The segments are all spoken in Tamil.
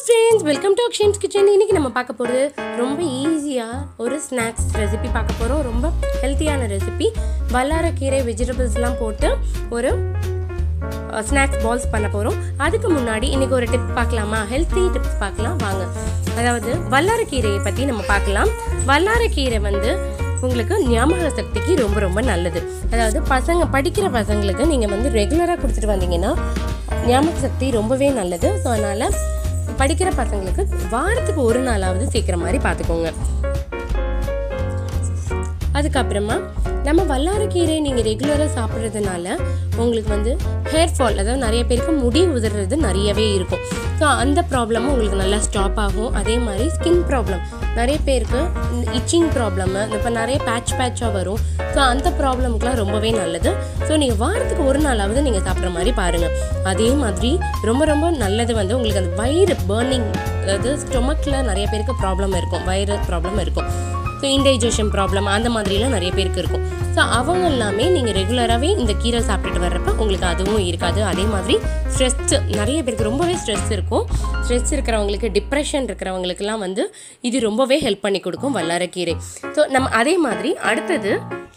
friends welcome to Akshan's kitchen இன்னைக்கு நம்ம பார்க்க போகிறது ரொம்ப ஈஸியாக ஒரு ஸ்நாக்ஸ் ரெசிபி பார்க்க போகிறோம் ரொம்ப ஹெல்த்தியான ரெசிபி வல்லாரக்கீரை வெஜிடபிள்ஸ்லாம் போட்டு ஒரு ஸ்நாக்ஸ் பால்ஸ் பண்ண போகிறோம் அதுக்கு முன்னாடி இன்னைக்கு ஒரு டிப் பார்க்கலாமா ஹெல்த்தி டிப்ஸ் பார்க்கலாம் வாங்க அதாவது வல்லாரக்கீரையை பற்றி நம்ம பார்க்கலாம் வல்லாரக்கீரை வந்து உங்களுக்கு ஞாபக சக்திக்கு ரொம்ப ரொம்ப நல்லது அதாவது பசங்க படிக்கிற பசங்களுக்கு நீங்கள் வந்து ரெகுலராக கொடுத்துட்டு வந்தீங்கன்னா ஞாபக சக்தி ரொம்பவே நல்லது ஸோ அதனால் படிக்கிற பசங்களுக்கு வாரத்துக்கு ஒரு நாளாவது சீக்கிரம் மாதிரி பார்த்துக்கோங்க அதுக்கப்புறமா நம்ம வல்லாரக்கீரை நீங்கள் ரெகுலராக சாப்பிட்றதுனால உங்களுக்கு வந்து ஹேர் ஃபால் அதாவது நிறைய பேருக்கு முடி உதிர்றது நிறையவே இருக்கும் ஸோ அந்த ப்ராப்ளமும் உங்களுக்கு நல்லா ஸ்டாப் ஆகும் அதே மாதிரி ஸ்கின் ப்ராப்ளம் நிறைய பேருக்கு இச்சிங் ப்ராப்ளமு இப்போ நிறைய பேட்ச் பேட்சாக வரும் ஸோ அந்த ப்ராப்ளமுக்குலாம் ரொம்பவே நல்லது ஸோ நீங்கள் வாரத்துக்கு ஒரு நாளாவது நீங்கள் சாப்பிட்ற மாதிரி பாருங்கள் அதே மாதிரி ரொம்ப ரொம்ப நல்லது வந்து உங்களுக்கு அந்த வயிறு பேர்னிங் அதாவது ஸ்டொமக்கில் நிறைய பேருக்கு ப்ராப்ளம் இருக்கும் வயிறு ப்ராப்ளம் இருக்கும் ஸோ இன்டைஜஷன் ப்ராப்ளம் அந்த மாதிரிலாம் நிறைய பேருக்கு இருக்கும் ஸோ அவங்க எல்லாமே நீங்கள் ரெகுலராகவே இந்த கீரை சாப்பிட்டுட்டு வர்றப்ப உங்களுக்கு அதுவும் இருக்காது அதே மாதிரி ஸ்ட்ரெஸ் நிறைய பேருக்கு ரொம்பவே ஸ்ட்ரெஸ் இருக்கும் ஸ்ட்ரெஸ் இருக்கிறவங்களுக்கு டிப்ரெஷன் இருக்கிறவங்களுக்குலாம் வந்து இது ரொம்பவே ஹெல்ப் பண்ணி கொடுக்கும் வல்லாரக்கீரை ஸோ நம்ம அதே மாதிரி அடுத்தது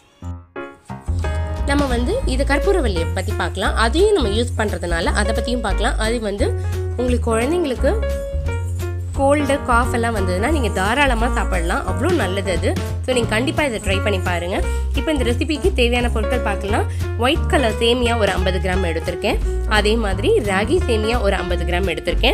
நம்ம வந்து இது கற்பூரவல்லியை பற்றி பார்க்கலாம் அதையும் நம்ம யூஸ் பண்ணுறதுனால அதை பற்றியும் பார்க்கலாம் அது வந்து உங்களுக்கு குழந்தைங்களுக்கு கோல்டு காஃப் எல்லாம் வந்ததுன்னா நீங்கள் தாராளமாக சாப்பிடலாம் அவ்வளோ நல்லது அது ஸோ நீங்கள் கண்டிப்பாக இதை ட்ரை பண்ணி பாருங்கள் இப்போ இந்த ரெசிபிக்கு தேவையான பொருட்கள் பார்க்கலாம் ஒயிட் கலர் சேமியா ஒரு ஐம்பது கிராம் எடுத்திருக்கேன் அதே மாதிரி ராகி சேமியா ஒரு ஐம்பது கிராம் எடுத்திருக்கேன்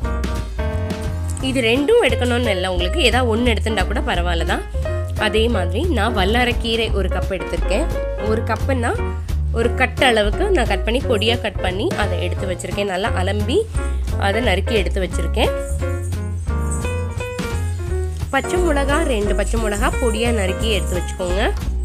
இது ரெண்டும் எடுக்கணும்னு இல்லை உங்களுக்கு ஏதாவது ஒன்று எடுத்துட்டா கூட பரவாயில்ல தான் அதே மாதிரி நான் வல்லாரக்கீரை ஒரு கப் எடுத்திருக்கேன் ஒரு கப்புன்னா ஒரு கட் அளவுக்கு நான் கட் பண்ணி பொடியாக கட் பண்ணி அதை எடுத்து வச்சுருக்கேன் நல்லா அலம்பி அதை நறுக்கி எடுத்து வச்சுருக்கேன் பச்சை மிளகா ரெண்டு பச்சை மிளகா பொடியாக நறுக்கி எடுத்து வச்சுக்கோங்க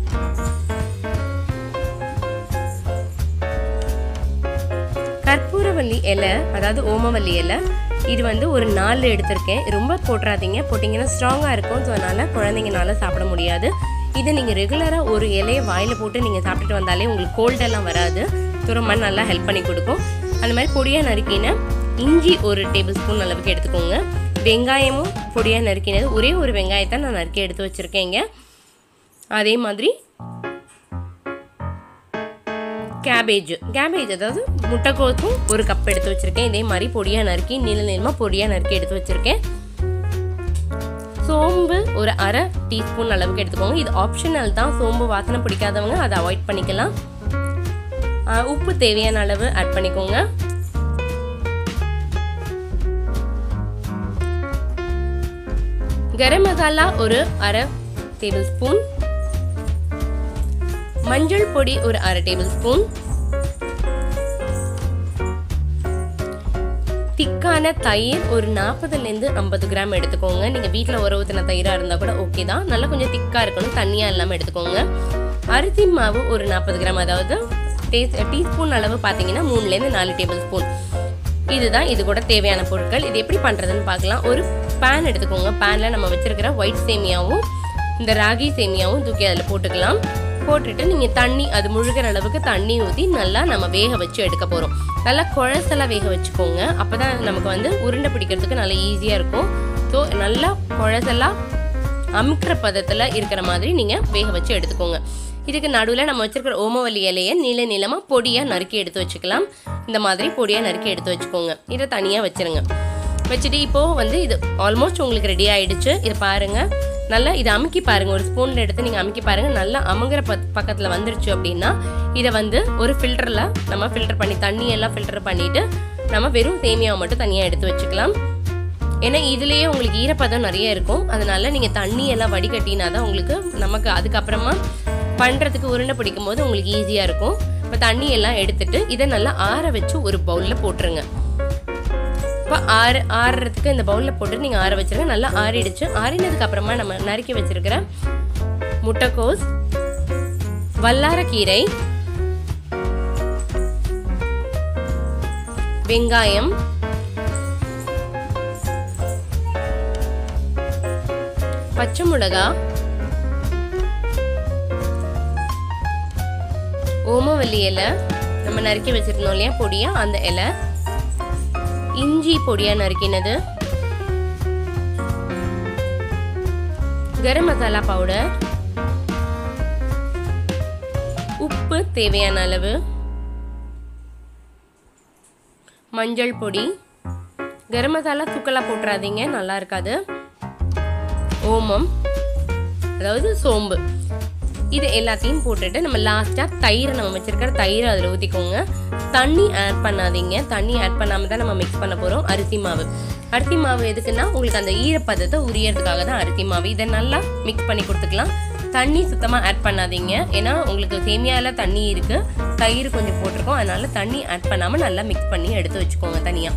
கற்பூரவல்லி இலை அதாவது ஓமவல்லி இலை இது வந்து ஒரு நாலு எடுத்திருக்கேன் ரொம்ப போட்டுறாதீங்க போட்டிங்கன்னா ஸ்ட்ராங்காக இருக்கும் ஸோ அதனால் குழந்தைங்கனால சாப்பிட முடியாது இதை நீங்கள் ரெகுலராக ஒரு இலையை வாயில் போட்டு நீங்கள் சாப்பிட்டுட்டு வந்தாலே உங்களுக்கு கோல்டெல்லாம் வராது ஸோ ரொம்ப நல்லா ஹெல்ப் பண்ணி கொடுக்கும் அந்த மாதிரி பொடியாக நறுக்கின இஞ்சி ஒரு டேபிள் ஸ்பூன் அளவுக்கு எடுத்துக்கோங்க வெங்காயமும் பொடியாக நறுக்கினது ஒரே ஒரு வெங்காயத்தை நான் நறுக்கி எடுத்து வச்சுருக்கேங்க அதே மாதிரி கேபேஜ் கேபேஜ் அதாவது முட்டைக்கோசும் ஒரு கப் எடுத்து வச்சுருக்கேன் இதே மாதிரி பொடியாக நறுக்கி நீள நீளமாக பொடியாக நறுக்கி எடுத்து வச்சுருக்கேன் சோம்பு ஒரு அரை டீஸ்பூன் அளவுக்கு எடுத்துக்கோங்க இது ஆப்ஷனல் தான் சோம்பு வாசனை பிடிக்காதவங்க அதை அவாய்ட் பண்ணிக்கலாம் உப்பு தேவையான அளவு ஆட் பண்ணிக்கோங்க கரம் மசாலா ஒரு அரை டேபிள் ஸ்பூன் மஞ்சள் பொடி ஒரு அரை டேபிள் ஸ்பூன் திக்கான தயிர் ஒரு நாற்பதுலேருந்து ஐம்பது கிராம் எடுத்துக்கோங்க நீங்கள் வீட்டில் உர ஊற்றின தயிராக இருந்தால் கூட ஓகே தான் நல்லா கொஞ்சம் திக்காக இருக்கணும் தண்ணியாக இல்லாமல் எடுத்துக்கோங்க அரிசி மாவு ஒரு நாற்பது கிராம் அதாவது டேஸ் டீஸ்பூன் அளவு பார்த்தீங்கன்னா மூணுலேருந்து நாலு டேபிள் ஸ்பூன் இதுதான் இது கூட தேவையான பொருட்கள் இது எப்படி பண்ணுறதுன்னு பார்க்கலாம் ஒரு பேன் எடுத்துக்கோங்க பேனில் நம்ம வச்சுருக்கிற ஒயிட் சேமியாவும் இந்த ராகி சேமியாவும் தூக்கி அதில் போட்டுக்கலாம் போட்டுட்டு நீங்கள் தண்ணி அது முழுகிற அளவுக்கு தண்ணி ஊற்றி நல்லா நம்ம வேக வச்சு எடுக்க போகிறோம் நல்லா குழசெல்லாம் வேக வச்சுக்கோங்க அப்போ தான் நமக்கு வந்து உருண்டை பிடிக்கிறதுக்கு நல்லா ஈஸியாக இருக்கும் ஸோ நல்லா குழசெல்லாம் அமுக்கிற பதத்தில் இருக்கிற மாதிரி நீங்கள் வேக வச்சு எடுத்துக்கோங்க இதுக்கு நடுவில் நம்ம வச்சுருக்கிற ஓமவல்லி இலையை நீள நீளமாக பொடியாக நறுக்கி எடுத்து வச்சுக்கலாம் இந்த மாதிரி பொடியாக நறுக்கி எடுத்து வச்சுக்கோங்க இதை தனியாக வச்சுருங்க வச்சுட்டு இப்போது வந்து இது ஆல்மோஸ்ட் உங்களுக்கு ரெடி ஆகிடுச்சு இதை பாருங்கள் நல்லா இதை அமுக்கி பாருங்கள் ஒரு ஸ்பூனில் எடுத்து நீங்கள் அமுக்கி பாருங்கள் நல்லா அமுங்கிற பத் பக்கத்தில் வந்துருச்சு அப்படின்னா இதை வந்து ஒரு ஃபில்டரில் நம்ம ஃபில்டர் பண்ணி தண்ணியெல்லாம் ஃபில்டர் பண்ணிவிட்டு நம்ம வெறும் சேமியாவை மட்டும் தனியாக எடுத்து வச்சுக்கலாம் ஏன்னா இதுலேயே உங்களுக்கு ஈரப்பதம் நிறைய இருக்கும் அதனால நீங்கள் தண்ணி எல்லாம் வடிகட்டினா தான் உங்களுக்கு நமக்கு அதுக்கப்புறமா பண்ணுறதுக்கு உருண்டை பிடிக்கும் போது உங்களுக்கு ஈஸியாக இருக்கும் இப்போ தண்ணி எல்லாம் எடுத்துட்டு இதை நல்லா ஆற வச்சு ஒரு பவுலில் போட்டுருங்க இப்போ ஆறு ஆறுறதுக்கு இந்த பவுலில் போட்டு நீங்கள் ஆற வச்சுருங்க நல்லா ஆறிடுச்சு ஆறினதுக்கு அப்புறமா நம்ம நறுக்கி வச்சிருக்கிற முட்டைக்கோஸ் வல்லாரக்கீரை வெங்காயம் பச்சை மிளகா ஓமவல்லி இலை நம்ம நறுக்கி வச்சிருந்தோம் இல்லையா பொடியா அந்த இலை இஞ்சி பொடியாக நறுக்கினது கரம் மசாலா பவுடர் உப்பு தேவையான அளவு மஞ்சள் பொடி கரம் மசாலா தூக்கலாக போட்டுறாதீங்க நல்லா இருக்காது ஓமம் அதாவது சோம்பு இது எல்லாத்தையும் போட்டுட்டு நம்ம லாஸ்ட்டாக தயிரை நம்ம வச்சிருக்கிற தயிரை அதில் ஊற்றிக்கோங்க தண்ணி ஆட் பண்ணாதீங்க தண்ணி ஆட் பண்ணாமல் தான் நம்ம மிக்ஸ் பண்ண போகிறோம் அரிசி மாவு அரிசி மாவு எதுக்குன்னா உங்களுக்கு அந்த ஈரப்பதத்தை உரியறதுக்காக தான் அரிசி மாவு இதை நல்லா மிக்ஸ் பண்ணி கொடுத்துக்கலாம் தண்ணி சுத்தமாக ஆட் பண்ணாதீங்க ஏன்னா உங்களுக்கு சேமியாவில் தண்ணி இருக்குது தயிர் கொஞ்சம் போட்டிருக்கோம் அதனால தண்ணி ஆட் பண்ணாமல் நல்லா மிக்ஸ் பண்ணி எடுத்து வச்சுக்கோங்க தனியாக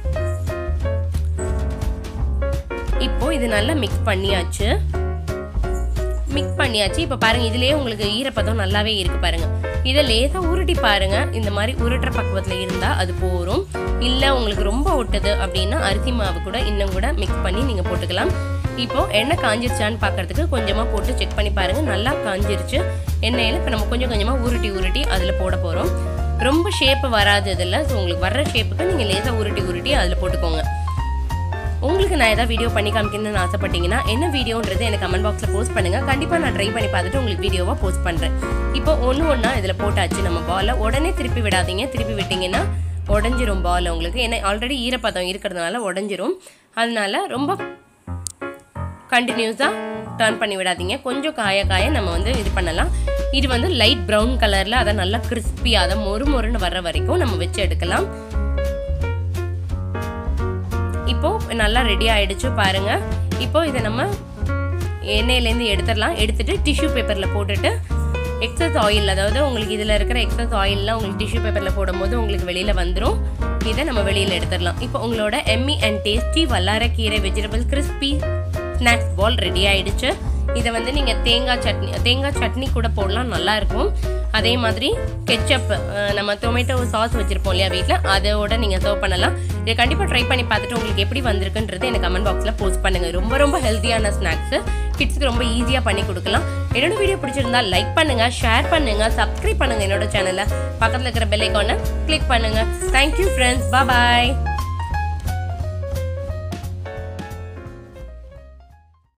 இப்போ இது நல்லா மிக்ஸ் பண்ணியாச்சு மிக்ஸ் பண்ணியாச்சு இப்போ பாருங்க இதுலயே உங்களுக்கு ஈரப்பதம் நல்லாவே இருக்கு பாருங்க இதை லேசா உருட்டி பாருங்க இந்த மாதிரி உருட்டுற பக்குவத்தில் இருந்தா அது போரும் இல்லை உங்களுக்கு ரொம்ப ஒட்டுது அப்படின்னா அரிசி மாவு கூட இன்னும் கூட மிக்ஸ் பண்ணி நீங்க போட்டுக்கலாம் இப்போ எண்ணெய் காஞ்சிருச்சான்னு பார்க்கறதுக்கு கொஞ்சமா போட்டு செக் பண்ணி பாருங்க நல்லா காஞ்சிருச்சு எண்ணெயில இப்போ நம்ம கொஞ்சம் கொஞ்சமா உருட்டி உருட்டி அதுல போட போறோம் ரொம்ப ஷேப் வராது இதில் ஸோ உங்களுக்கு வர்ற ஷேப்புக்கு நீங்கள் லேசாக உருட்டி உருட்டி அதில் போட்டுக்கோங்க உங்களுக்கு நான் ஏதாவது வீடியோ பண்ணி காமிக்கணும்னு ஆசைப்பட்டீங்கன்னா என்ன வீடியோன்றது எனக்கு கமெண்ட் பாக்ஸில் போஸ்ட் பண்ணுங்க கண்டிப்பாக நான் ட்ரை பண்ணி பார்த்துட்டு உங்களுக்கு வீடியோவாக போஸ்ட் பண்ணுறேன் இப்போ ஒன்று ஒன்றா இதில் போட்டாச்சு நம்ம பாலை உடனே திருப்பி விடாதீங்க திருப்பி விட்டீங்கன்னா உடஞ்சிரும் பால் உங்களுக்கு ஏன்னா ஆல்ரெடி ஈரப்பதம் இருக்கிறதுனால உடஞ்சிரும் அதனால ரொம்ப கண்டினியூஸாக டர்ன் பண்ணி விடாதீங்க கொஞ்சம் காய காய நம்ம வந்து இது பண்ணலாம் இது வந்து லைட் ப்ரௌன் கலரில் அதை நல்லா கிறிஸ்பியாக அதை மொறு மொறுன்னு வர்ற வரைக்கும் நம்ம வச்சு எடுக்கலாம் இப்போ நல்லா ரெடி ஆயிடுச்சு பாருங்க இப்போ இதை நம்ம எண்ணெயிலேருந்து எடுத்துடலாம் எடுத்துட்டு டிஷ்யூ பேப்பரில் போட்டுட்டு எக்ஸஸ் ஆயில் அதாவது உங்களுக்கு இதில் இருக்கிற எக்ஸஸ் ஆயில்லாம் உங்களுக்கு டிஷ்யூ பேப்பரில் போடும்போது உங்களுக்கு வெளியில் வந்துடும் இதை நம்ம வெளியில் எடுத்துடலாம் இப்போ உங்களோட எம்மி அண்ட் டேஸ்டி வல்லாரக்கீரை vegetable crispy snacks ball ready ஆயிடுச்சு இதை வந்து நீங்கள் தேங்காய் சட்னி தேங்காய் சட்னி கூட போடலாம் நல்லா இருக்கும் அதே மாதிரி கெச்சப் நம்ம டொமேட்டோ சாஸ் வச்சுருப்போம் இல்லையா வீட்டில் அதோட நீங்கள் சர்வ் பண்ணலாம் இதை கண்டிப்பாக ட்ரை பண்ணி பார்த்துட்டு உங்களுக்கு எப்படி வந்திருக்குன்றது எனக்கு கமெண்ட் பாக்ஸில் போஸ்ட் பண்ணுங்கள் ரொம்ப ரொம்ப ஹெல்த்தியான ஸ்நாக்ஸு கிட்ஸ்க்கு ரொம்ப ஈஸியாக பண்ணி கொடுக்கலாம் என்னோட வீடியோ பிடிச்சிருந்தா லைக் பண்ணுங்கள் ஷேர் பண்ணுங்கள் சப்ஸ்கிரைப் பண்ணுங்கள் என்னோட சேனலை பக்கத்தில் இருக்கிற பெல் ஐக்கானை கிளிக் பண்ணுங்கள் தேங்க்யூ ஃப்ரெண்ட்ஸ் பாய்